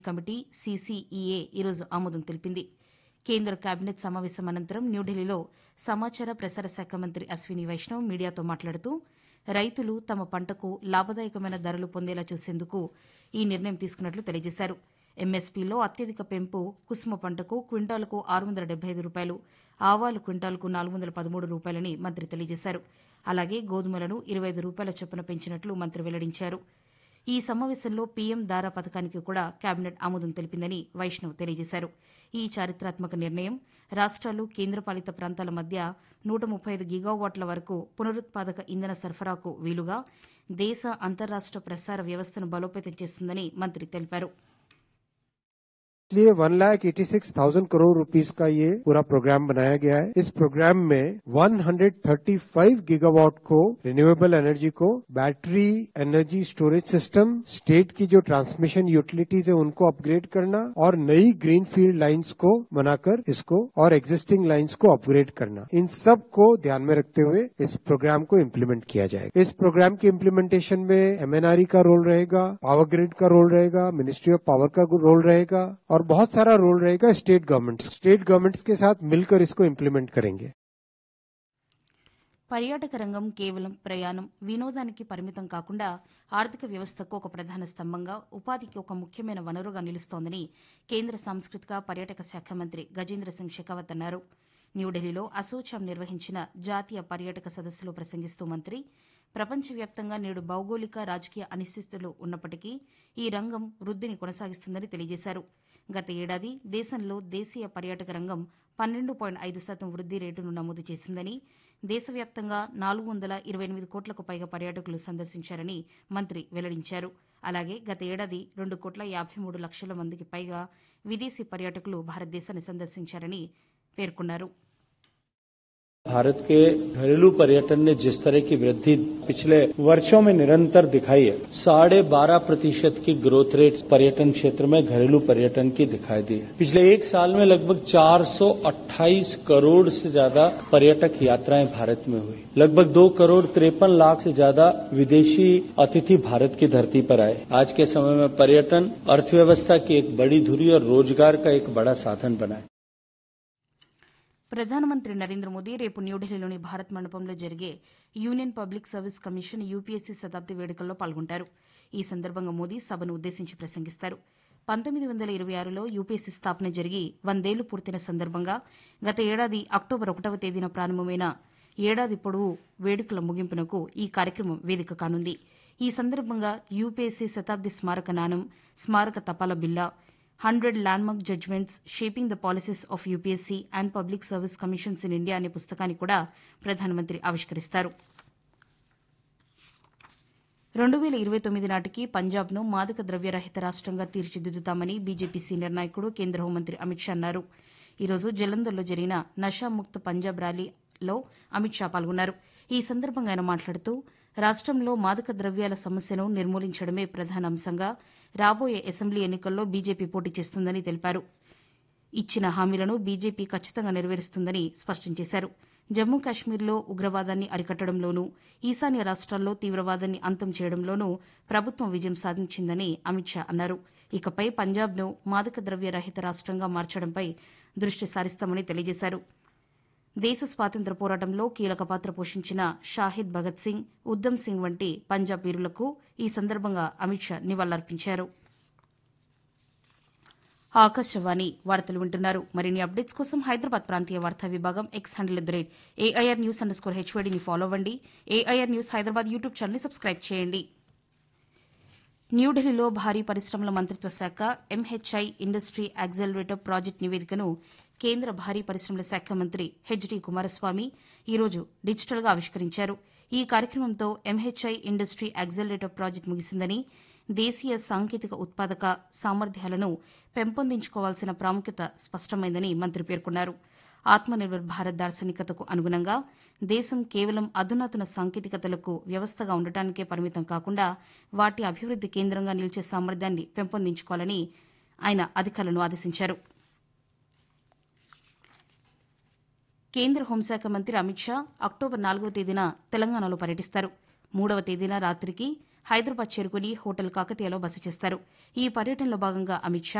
committee CCEA ఈరోజు ఆమోదం తెలిపింది కేంద్ర కేబినెట్ సమావేశం అనంతరం న్యూఢిల్లీలో సమాచార ప్రసార శాఖ మంత్రి అశ్విని వైష్ణవ్ మీడియాతో మాట్లాడుతూ రైతులు తమ పంటకు లాభదాయకమైన ధరలు పొందేలా చూసేందుకు ఈ నిర్ణయం తీసుకున్నట్లు తెలియజేశారు ఎంఎస్పీలో అత్యధిక పెంపు కుసుమ పంటకు క్వింటాలకు ఆరు వందల డెబ్బై ఐదు రూపాయలు ఆవాలు క్వింటాలకు నాలుగు వందల పదమూడు రూపాయలని మంత్రి తెలియజేశారు అలాగే గోధుమలను ఇరవై ఐదు రూపాయల చొప్పున పెంచినట్లు మంత్రి వెల్లడించారు ఈ సమావేశంలో పీఎం దారా పథకానికి కూడా కేబినెట్ ఆమోదం తెలిపిందని వైష్ణవ్ తెలియజేశారు ఈ చారిత్రాత్మక నిర్ణయం రాష్ట్రాలు కేంద్రపాలిత ప్రాంతాల మధ్య నూట ముప్పై ఐదు గిగావాట్ల వరకు పునరుత్పాదక ఇంధన సరఫరాకు వీలుగా దేశ అంతర్రాష్ట ప్రసార వ్యవస్థను బలోపేతం చేస్తుందని మంత్రి తెలిపారు इसलिए one lakh eighty six thousand crore rupees का ये पूरा प्रोग्राम बनाया गया है इस प्रोग्राम में 135 गीगावाट को रिन्यूएबल एनर्जी को battery energy storage system state की जो ट्रांसमिशन यूटिलिटीज है उनको अपग्रेड करना और नई ग्रीन फील्ड लाइन्स को बनाकर इसको और एग्जिस्टिंग लाइन्स को अपग्रेड करना इन सब को ध्यान में रखते हुए इस प्रोग्राम को इम्प्लीमेंट किया जाएगा इस प्रोग्राम की इम्प्लीमेंटेशन में एमएनआरई का रोल रहेगा पावर ग्रिड का रोल रहेगा मिनिस्ट्री ऑफ पावर का रोल रहेगा और बहुत सारा रोल रहेगा स्टेट गवर्नमेंट्स स्टेट गवर्नमेंट्स के साथ मिलकर इसको इम्प्लीमेंट करेंगे పర్యాటక రంగం కేవలం ప్రయాణం వినోదానికి పరిమితం కాకుండా ఆర్థిక వ్యవస్థకు ఒక ప్రధాన స్తంభంగా ఉపాధికి ఒక ముఖ్యమైన వనరుగా నిలుస్తోందని కేంద్ర సాంస్కృతిక పర్యాటక శాఖ మంత్రి గజేంద్ర సింగ్ షెకావత్ అన్నారు న్యూఢిల్లీలో అసోచాం నిర్వహించిన జాతీయ పర్యాటక సదస్సులో ప్రసంగిస్తూ మంత్రి ప్రపంచవ్యాప్తంగా నేడు భౌగోళిక రాజకీయ అనిశ్చితులు ఉన్నప్పటికీ ఈ రంగం వృద్దిని కొనసాగిస్తుందని తెలియజేశారు గత ఏడాది దేశంలో దేశీయ పర్యాటక రంగం పన్నెండు పాయింట్ ఐదు శాతం వృద్ది రేటును నమోదు చేసిందని దేశవ్యాప్తంగా నాలుగు వందల ఇరవై ఎనిమిది కోట్లకు పైగా పర్యాటకులు సందర్శించారని మంత్రి వెల్లడించారు అలాగే గత ఏడాది రెండు కోట్ల యాభై మూడు లక్షల మందికి పైగా విదేశీ పర్యాటకులు భారతదేశాన్ని సందర్శించారని పేర్కొన్నారు भारत के घरेलू पर्यटन ने जिस तरह की वृद्धि पिछले वर्षों में निरंतर दिखाई है साढ़े बारह प्रतिशत की ग्रोथ रेट पर्यटन क्षेत्र में घरेलू पर्यटन की दिखाई दी है पिछले एक साल में लगभग 428 करोड़ से ज्यादा पर्यटक यात्राएं भारत में हुई लगभग दो करोड़ तिरपन लाख से ज्यादा विदेशी अतिथि भारत की धरती पर आए आज के समय में पर्यटन अर्थव्यवस्था की एक बड़ी धुरी और रोजगार का एक बड़ा साधन बना है ప్రధానమంత్రి నరేంద్ర మోదీ రేపు న్యూఢిల్లీలోని భారత్ మండపంలో జరిగే union public service commission UPSC శతాబ్ది వేడుకల్లో పాల్గొంటారు ఈ సందర్భంగా మోదీ సభను ఉద్దేశించి ప్రసంగిస్తారు పంతొమ్మిది వందల ఇరవై ఆరులో యూపీఎస్సీ స్థాపన జరిగి వందేళ్లు పూర్తయిన సందర్భంగా గత ఏడాది అక్టోబర్ ఒకటవ తేదీన ప్రారంభమైన ఏడాది పొడవు వేడుకల ముగింపునకు ఈ కార్యక్రమం వేదిక కానుంది ఈ సందర్భంగా యూపీఎస్సీ శతాబ్ది స్మారక నాణం స్మారక తపాలా బిల్లా hundred landmark judgments shaping the policies of UPSC and public service commissions in India అనే పుస్తకాన్ని కూడా ప్రధానమంత్రి ఆవిష్కరిస్తారు రెండు వేల ఇరవై తొమ్మిది నాటికి పంజాబ్ను మాదక ద్రవ్యరహిత రాష్టంగా తీర్చిదిద్దుతామని బీజేపీ సీనియర్ నాయకుడు కేంద్ర హోంమంత్రి అమిత్ షా అన్నారు ఈరోజు జలంధర్లో జరిగిన నషాముక్త పంజాబ్ ర్యాలీలో అమిత్ షా పాల్గొన్నారు ఈ సందర్భంగా ఆయన మాట్లాడుతూ రాష్టంలో మాదక ద్రవ్యాల సమస్యను నిర్మూలించడమే ప్రధాన అంశంగా రాబోయే అసెంబ్లీ ఎన్నికల్లో బీజేపీ పోటీ చేస్తుందని తెలిపారు ఇచ్చిన హామీలను బీజేపీ ఖచ్చితంగా నెరవేరుస్తుందని స్పష్టం చేశారు జమ్మూ కాశ్మీర్లో ఉగ్రవాదాన్ని అరికట్టడంలోనూ ఈశాన్య రాష్ట్రాల్లో తీవ్రవాదాన్ని అంతం చేయడంలోనూ ప్రభుత్వం విజయం సాధించిందని అమిత్ షా అన్నారు ఇకపై పంజాబ్ను మాదక ద్రవ్య రహిత రాష్టంగా మార్చడంపై దృష్టి సారిస్తామని తెలియజేశారు దేశ స్వాతంత్ర పోరాటంలో కీలక పాత్ర పోషించిన షాహిద్ భగత్ సింగ్ ఉద్దమ్ సింగ్ వంటి పంజాబ్ వీరులకు ఈ సందర్భంగా అమిత్ షా నివాళులర్పించారు ఆకాశవాణి వార్తలు వింటున్నారు మరిన్ని అప్డేట్స్ కోసం హైదరాబాద్ ప్రాంతీయ వార్తా విభాగం X handle at the rate AIR news underscore హెచ్వైడీని ఫాలో అవ్వండి ఏఐఆర్ న్యూస్ హైదరాబాద్ యూట్యూబ్ ఛానల్ని సబ్స్క్రైబ్ చేయండి న్యూఢిల్లీలో భారీ పరిశ్రమల మంత్రిత్వ శాఖ ఎంహెచ్ఐ ఇండస్ట్రీ యాక్సెలరేటర్ ప్రాజెక్టు నివేదికను కేంద్ర భారీ పరిశ్రమల శాఖ మంత్రి హెచ్డి కుమారస్వామి ఈరోజు డిజిటల్గా ఆవిష్కరించారు ఈ కార్యక్రమంతో ఎంహెచ్ఐ ఇండస్ట్రీ యాక్సెలరేటర్ ప్రాజెక్టు ముగిసిందని దేశీయ సాంకేతిక ఉత్పాదక సామర్థ్యాలను పెంపొందించుకోవాల్సిన ప్రాముఖ్యత స్పష్టమైందని మంత్రి పేర్కొన్నారు ఆత్మనిర్భర్ భారత్ దార్శనికతకు అనుగుణంగా దేశం కేవలం అధునాతన సాంకేతికతలకు వ్యవస్థగా ఉండటానికే పరిమితం కాకుండా వాటి అభివృద్ది కేంద్రంగా నిలిచే సామర్థ్యాన్ని పెంపొందించుకోవాలని ఆయన అధికారులను ఆదేశించారు కేంద్ర హోంశాఖ మంత్రి అమిత్ షా అక్టోబర్ నాలుగవ తేదీన తెలంగాణలో పర్యటిస్తారు మూడవ తేదీన రాత్రికి హైదరాబాద్ చేరుకుని హోటల్ కాకతీయలో బస చేస్తారు ఈ పర్యటనలో భాగంగా అమిత్ షా